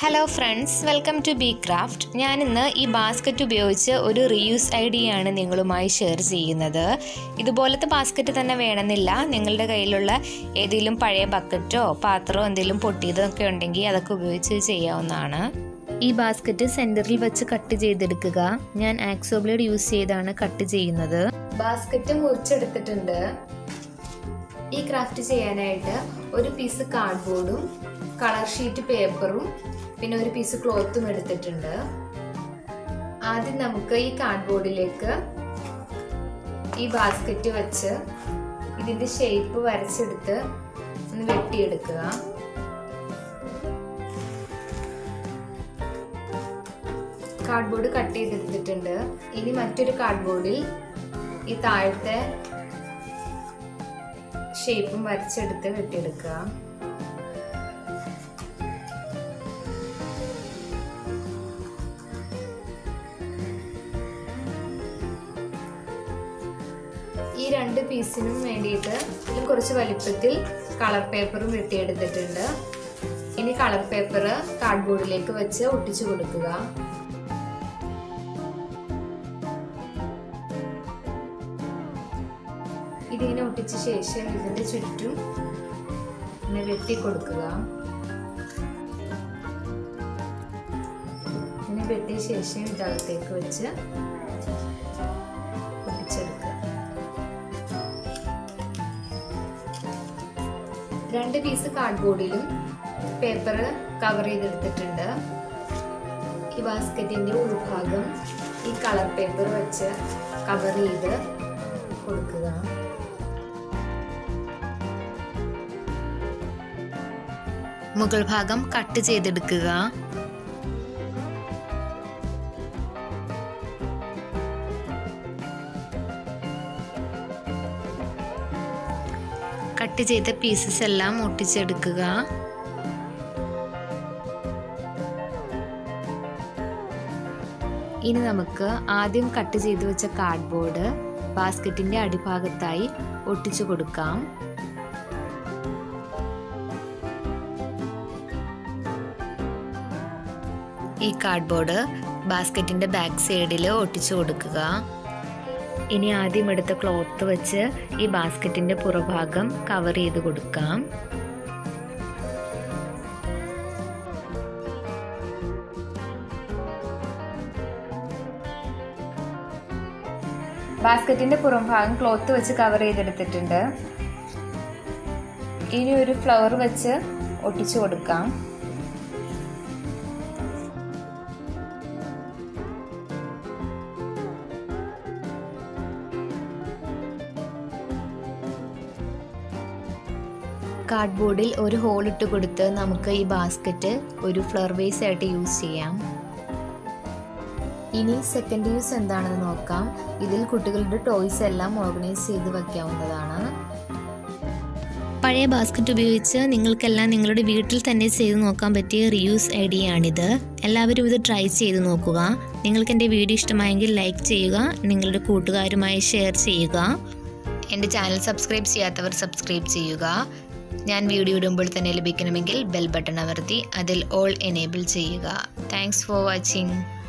hello friends welcome to B craft ഞാൻ ഇന്ന് ഈ ബാസ്ക്കറ്റ് ഉപയോഗിച്ച് ഒരു റീയൂസ് ഐഡിയയാണ് നിങ്ങളുമായി ഷെയർ ചെയ്യുന്നത് ഇതുപോലത്തെ ബാസ്ക്കറ്റ് തന്നെ വേണമെന്നില്ല നിങ്ങളുടെ കയ്യിലുള്ള ഏതെങ്കിലും പഴയ ബക്കറ്റോ പാത്രമോ എന്തെങ്കിലും പൊട്ടിയതൊക്കെ ഉണ്ടെങ്കിൽ അതൊക്കെ ഉപയോഗിച്ച് ചെയ്യാവുന്നതാണ് ഈ ബാസ്ക്കറ്റ് സെൻറ്ററിൽ വെച്ച് കട്ട് ചെയ്തെടുക്കുക ഞാൻ ആക്സോ ബ്ലേഡ് യൂസ് ചെയ്താണ് കട്ട് ചെയ്യുന്നത് ബാസ്ക്കറ്റ് മുറിച്ചെടുത്തിട്ടുണ്ട് ഈ ക്രാഫ്റ്റ് ചെയ്യാനായിട്ട് ഒരു പീസ് കാർഡ്ബോർഡും കളർ ഷീറ്റ് പേപ്പറും പിന്നെ ഒരു പീസ് ക്ലോത്തും എടുത്തിട്ടുണ്ട് ആദ്യം നമുക്ക് ഈ കാർഡ്ബോർഡിലേക്ക് ഈ ബാസ്ക്കറ്റ് വെച്ച് ഇതിന്റെ ഷേപ്പ് വരച്ചെടുത്ത് ഒന്ന് വെട്ടിയെടുക്കുക കാർഡ്ബോർഡ് കട്ട് ചെയ്തെടുത്തിട്ടുണ്ട് ഇനി മറ്റൊരു കാർഡ്ബോർഡിൽ ഈ താഴത്തെ ഷേപ്പും വരച്ചെടുത്ത് വെട്ടിയെടുക്കുക ഈ രണ്ട് പീസിനും വേണ്ടിയിട്ട് ഇതിലും കുറച്ച് വലിപ്പത്തിൽ കളർ പേപ്പറും വെട്ടിയെടുത്തിട്ടുണ്ട് ഇനി കളർ പേപ്പർ കാർഡ്ബോർഡിലേക്ക് വെച്ച് ഒട്ടിച്ചു കൊടുക്കുക ഇതിങ്ങനെ ഒട്ടിച്ച ശേഷം ഇതിന്റെ ചുറ്റും ഇങ്ങനെ വെട്ടി കൊടുക്കുക ഇങ്ങനെ വെട്ടിയ ശേഷം ഇതകത്തേക്ക് വെച്ച് ഒട്ടിച്ചെടുക്കുക രണ്ട് പീസ് കാർഡ്ബോർഡിലും പേപ്പർ കവർ ചെയ്തെടുത്തിട്ടുണ്ട് ഈ ബാസ്ക്കറ്റിന്റെ ഉൾഭാഗം ഈ കളർ പേപ്പർ വെച്ച് കവർ ചെയ്ത് കൊടുക്കുക മുകൾ ഭാഗം കട്ട് ചെയ്തെടുക്കുക കട്ട് ചെയ്ത പീസസ് എല്ലാം ഒട്ടിച്ചെടുക്കുക ഇനി നമുക്ക് ആദ്യം കട്ട് ചെയ്ത് വെച്ച കാർഡ്ബോർഡ് ബാസ്ക്കറ്റിന്റെ അടിഭാഗത്തായി ഒട്ടിച്ചു കൊടുക്കാം ഈ കാർഡ്ബോർഡ് ബാസ്ക്കറ്റിന്റെ ബാക്ക് സൈഡിൽ ഒട്ടിച്ചു കൊടുക്കുക ഇനി ആദ്യം എടുത്ത ക്ലോത്ത് വെച്ച് ഈ ബാസ്ക്കറ്റിന്റെ പുറഭാഗം കവർ ചെയ്ത് കൊടുക്കാം ബാസ്ക്കറ്റിന്റെ പുറംഭാഗം ക്ലോത്ത് വെച്ച് കവർ ചെയ്തെടുത്തിട്ടുണ്ട് ഇനി ഒരു ഫ്ലവർ വെച്ച് ഒട്ടിച്ചു കൊടുക്കാം കാർഡ്ബോർഡിൽ ഒരു ഹോൾ ഇട്ട് കൊടുത്ത് നമുക്ക് ഈ ബാസ്ക്കറ്റ് ഒരു ഫ്ലവർ വേസ് ആയിട്ട് യൂസ് ചെയ്യാം ഇനി സെക്കൻഡ് യൂസ് എന്താണെന്ന് നോക്കാം ഇതിൽ കുട്ടികളുടെ ടോയ്സ് എല്ലാം ഓർഗനൈസ് ചെയ്ത് വയ്ക്കാവുന്നതാണ് പഴയ ബാസ്ക്കറ്റ് ഉപയോഗിച്ച് നിങ്ങൾക്കെല്ലാം നിങ്ങളുടെ വീട്ടിൽ തന്നെ ചെയ്ത് നോക്കാൻ പറ്റിയ റിയൂസ് ഐഡിയ ആണിത് എല്ലാവരും ഇത് ട്രൈ ചെയ്ത് നോക്കുക നിങ്ങൾക്ക് എൻ്റെ വീഡിയോ ഇഷ്ടമായെങ്കിൽ ലൈക്ക് ചെയ്യുക നിങ്ങളുടെ കൂട്ടുകാരുമായി ഷെയർ ചെയ്യുക എൻ്റെ ചാനൽ സബ്സ്ക്രൈബ് ചെയ്യാത്തവർ സബ്സ്ക്രൈബ് ചെയ്യുക ഞാൻ വീഡിയോ ഇടുമ്പോൾ തന്നെ ലഭിക്കണമെങ്കിൽ ബെൽ ബട്ടൺ അമർത്തി അതിൽ ഓൾ എനേബിൾ ചെയ്യുക താങ്ക്സ് ഫോർ വാച്ചിങ്